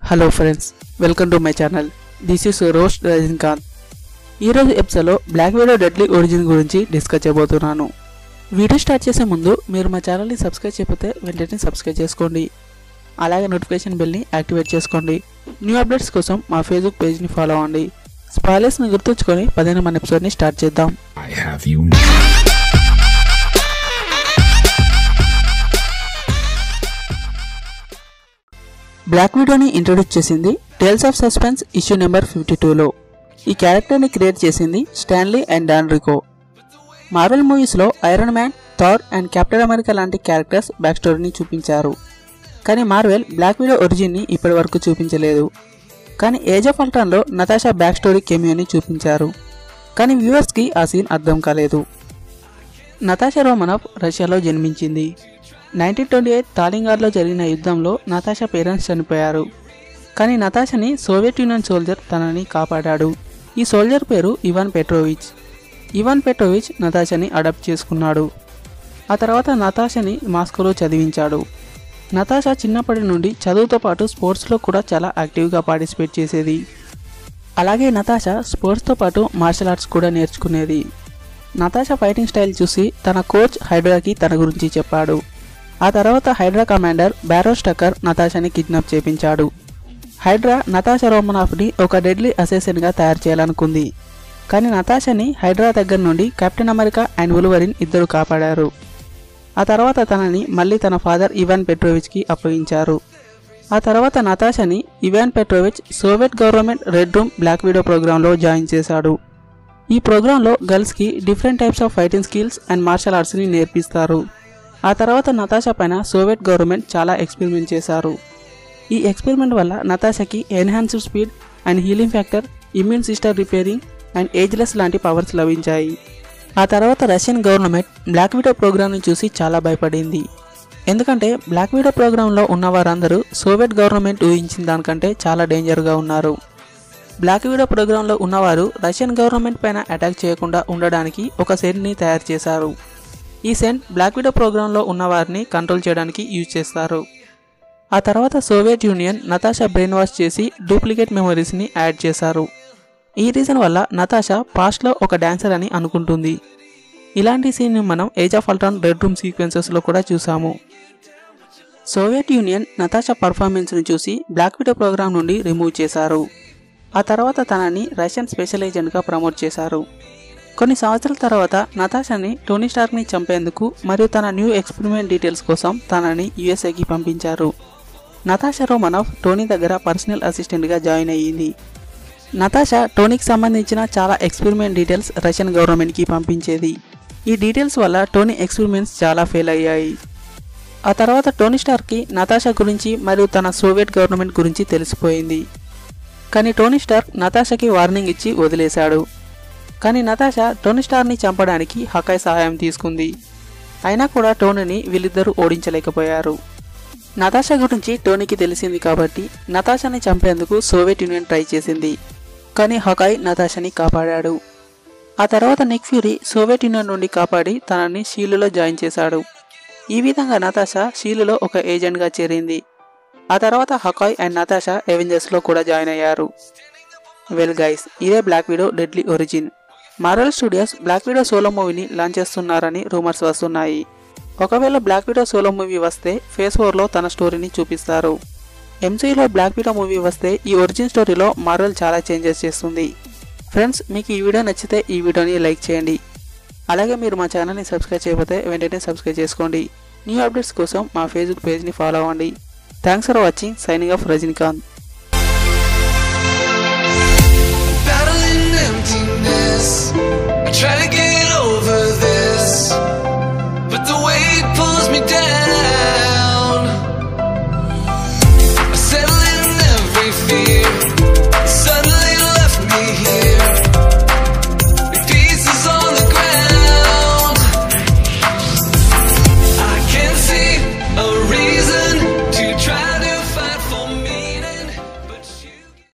Hello friends welcome to my channel this is roast Rajinikanth ఈరోజు ఎపిసోడ్లో Black Widow deadly origin గురించి discuss చేయబోతున్నాను video start చేసే ముందు మీరు మా ఛానల్ని సబ్స్క్రైబ్ చేయకపోతే వెంటనే సబ్స్క్రైబ్ చేసుకోండి అలాగే నోటిఫికేషన్ బెల్ని యాక్టివేట్ చేసుకోండి న్యూ అప్డేట్స్ కోసం మా ఫేస్బుక్ పేజ్ని ఫాలో అవ్వండి స్పాయిలర్స్ని గుర్తుంచుకొని పదిహేను మన ఎపిసోడ్ని స్టార్ట్ చేద్దాం I have you now. Black వీడియోని ఇంట్రొడ్యూస్ చేసింది Tales of Suspense issue number fifty టూలో ఈ క్యారెక్టర్ని క్రియేట్ చేసింది Stan Lee and Don Rico Marvel మూవీస్లో Iron Man Thor and Captain America లాంటి క్యారెక్టర్స్ బ్యాక్ స్టోరీని చూపించారు కానీ మార్వెల్ బ్లాక్ వీడియో ఒరిజిన్ని ఇప్పటి వరకు చూపించలేదు కానీ ఏజ్ ఆఫ్ అల్ట్రాన్లో నతాషా బ్యాక్ స్టోరీ కెమియోని చూపించారు కానీ వ్యూవర్స్కి ఆ సీన్ అర్థం కాలేదు నతాషా రోమనఫ్ రష్యాలో జన్మించింది నైన్టీన్ ట్వంటీ ఎయిట్ తాలింగార్లో జరిగిన యుద్ధంలో నతాషా పేరెంట్స్ చనిపోయారు కానీ నతాషాని సోవియట్ యూనియన్ సోల్జర్ తనని కాపాడాడు ఈ సోల్జర్ పేరు ఇవాన్ పెట్రోవిచ్ ఇవాన్ పెట్రోవిచ్ నతాషాని అడాప్ట్ చేసుకున్నాడు ఆ తర్వాత నతాషాని మాస్కోలో చదివించాడు నతాషా చిన్నప్పటి నుండి చదువుతో పాటు స్పోర్ట్స్లో కూడా చాలా యాక్టివ్గా పార్టిసిపేట్ చేసేది అలాగే నతాషా స్పోర్ట్స్తో పాటు మార్షల్ ఆర్ట్స్ కూడా నేర్చుకునేది నతాషా ఫైటింగ్ స్టైల్ చూసి తన కోచ్ హైడ్రాకి తన గురించి చెప్పాడు ఆ తర్వాత హైడ్రా కమాండర్ బ్యారోస్ టక్కర్ నతాషాని కిడ్నాప్ చేపించాడు హైడ్రా నతాషా రోమనాఫ్ని ఒక డెడ్లీ అసెసన్గా తయారు చేయాలనుకుంది కానీ నతాషాని హైడ్రా దగ్గర నుండి కెప్టెన్ అమెరికా అండ్ ఉలువరిన్ ఇద్దరు కాపాడారు ఆ తర్వాత తనని మళ్ళీ తన ఫాదర్ ఇవాన్ పెట్రోవిచ్కి అప్పగించారు ఆ తర్వాత నతాషాని Ivan Petrovich Soviet government red room Black Widow ప్రోగ్రాంలో జాయిన్ చేశాడు ఈ ప్రోగ్రాంలో గర్ల్స్కి different types of fighting skills and martial ఆర్ట్స్ని నేర్పిస్తారు ఆ తర్వాత నతాషా పైన సోవియట్ గవర్నమెంట్ చాలా ఎక్స్పెరిమెంట్ చేశారు ఈ ఎక్స్పెరిమెంట్ వల్ల నతాషాకి enhanced speed and healing factor immune system repairing and ఏజ్లెస్ లాంటి పవర్స్ లభించాయి ఆ తర్వాత రష్యన్ గవర్నమెంట్ బ్లాక్ వీడియో ప్రోగ్రామ్ని చూసి చాలా భయపడింది ఎందుకంటే బ్లాక్ వీడియో ప్రోగ్రాంలో ఉన్న వారందరూ సోవియట్ గవర్నమెంట్ ఊహించిన దానికంటే చాలా డేంజర్గా ఉన్నారు బ్లాక్ వీడియో ప్రోగ్రాంలో ఉన్నవారు రష్యన్ గవర్నమెంట్ పైన అటాక్ చేయకుండా ఉండడానికి ఒక సెంట్ని తయారు చేశారు ఈ సెంట్ బ్లాక్ వీడియో ప్రోగ్రాంలో ఉన్నవారిని కంట్రోల్ చేయడానికి యూజ్ చేస్తారు ఆ తర్వాత Soviet union Natasha brain wash చేసి డూప్లికేట్ మెమరీస్ని యాడ్ చేశారు ఈ రీజన్ వల్ల నతాషా పాస్ట్లో ఒక డాన్సర్ అని అనుకుంటుంది ఇలాంటి సీన్ని మనం Age of Ultron red room సీక్వెన్సెస్లో కూడా చూసాము సోవియట్ యూనియన్ నతాషా పర్ఫార్మెన్స్ని చూసి బ్లాక్ వీడియో ప్రోగ్రామ్ నుండి రిమూవ్ చేశారు ఆ తర్వాత తనని రష్యన్ స్పెషల్ ఏజెంట్గా ప్రమోట్ చేశారు కొన్ని సంవత్సరాల తర్వాత నతాషాని టోనీ స్టార్క్ని చంపేందుకు మరియు తన న్యూ ఎక్స్పెరిమెంట్ డీటెయిల్స్ కోసం తనని యుఎస్ఏకి పంపించారు నతాషా రోమనఫ్ టోనీ దగ్గర పర్సనల్ అసిస్టెంట్గా జాయిన్ అయ్యింది నతాషా టోనీకి సంబంధించిన చాలా ఎక్స్పెరిమెంట్ డీటెయిల్స్ రష్యన్ గవర్నమెంట్కి పంపించేది ఈ డీటెయిల్స్ వల్ల టోనీ ఎక్స్పెరిమెంట్స్ చాలా ఫెయిల్ అయ్యాయి ఆ తర్వాత టోనీ స్టార్కి నతాషా గురించి మరియు తన సోవియట్ గవర్నమెంట్ గురించి తెలిసిపోయింది కానీ టోనీ స్టార్క్ నతాషాకి వార్నింగ్ ఇచ్చి వదిలేశాడు కానీ నతాషా టోనీ స్టార్ని చంపడానికి హకాయ్ సహాయం తీసుకుంది అయినా కూడా టోనీని వీళ్ళిద్దరూ ఓడించలేకపోయారు నతాషా గురించి టోనీకి తెలిసింది కాబట్టి నతాషాని చంపేందుకు సోవియట్ యూనియన్ ట్రై చేసింది కానీ హకాయ్ నతాషాని కాపాడాడు ఆ తర్వాత నిక్ ఫ్యూరీ సోవియట్ యూనియన్ నుండి కాపాడి తనని షీలులో జాయిన్ చేశాడు ఈ విధంగా నతాషా షీలులో ఒక ఏజెంట్గా చేరింది ఆ తర్వాత హకాయ్ అండ్ నతాషా ఎవెంజర్స్లో కూడా జాయిన్ అయ్యారు వెల్ గైస్ ఇదే Black Widow deadly origin Marvel Studios Black Widow solo మూవీని లాంచ్ చేస్తున్నారని రూమర్స్ వస్తున్నాయి ఒకవేళ బ్లాక్ వీడో సోలో మూవీ వస్తే ఫేస్ ఫోర్లో తన స్టోరీని చూపిస్తారు ఎంసీలో బ్లాక్ వీడో మూవీ వస్తే ఈ ఒరిజిన్ స్టోరీలో మార్వెల్ చాలా చేంజెస్ చేస్తుంది ఫ్రెండ్స్ మీకు ఈ వీడియో నచ్చితే ఈ వీడియోని లైక్ చేయండి అలాగే మీరు మా ఛానల్ని సబ్స్క్రైబ్ చేయకపోతే వెంటనే సబ్స్క్రైబ్ చేసుకోండి న్యూ అప్డేట్స్ కోసం మా ఫేస్బుక్ పేజ్ని ఫాలో అవ్వండి thanks for watching signing off Rajinikanth battling emptiness. I try to get